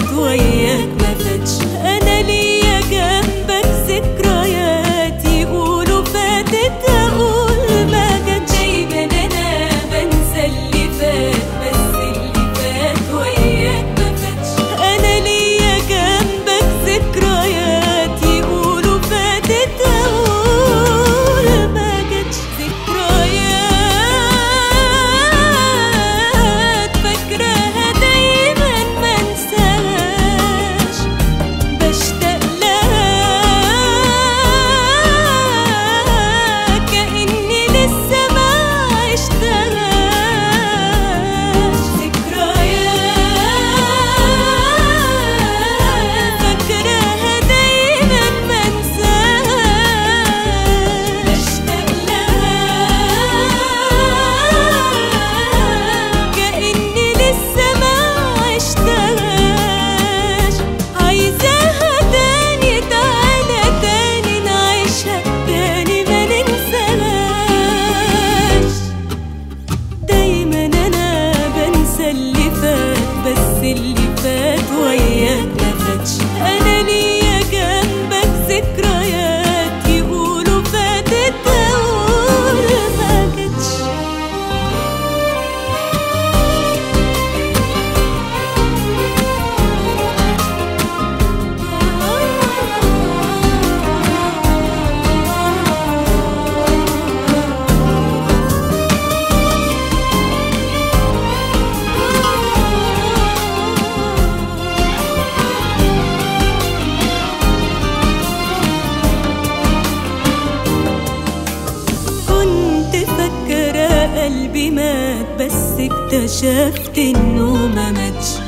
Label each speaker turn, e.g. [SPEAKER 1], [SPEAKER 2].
[SPEAKER 1] فات وياك ما فاتش انا ليا جنبك ذكريات يقولوا فاتت اقول ما جاتش دايما انا بنسى اللي فات بس اللي فات وياك ما فاتش انا ليا جنبك ذكريات يقولوا فاتت اقول ما جاتش ذكريات فاكراها دايما ما انساهاش بشتاق لها كأني لسه ما عشتهاش ذكريات فاكراها دايما ما انساهاش بشتاق لها كأني لسه ما عشتهاش عايزاها تاني تعالى تاني نعيشها تاني ما ننساهاش دايما انا بنسى اللي فات بس اللي فات وياك ما فاتش انا ليا جنبك ذكريات يقولوا فاتت اقول ما جاتش كنت فاكرة قلبي مات بس اكتشفت انه ما ماتش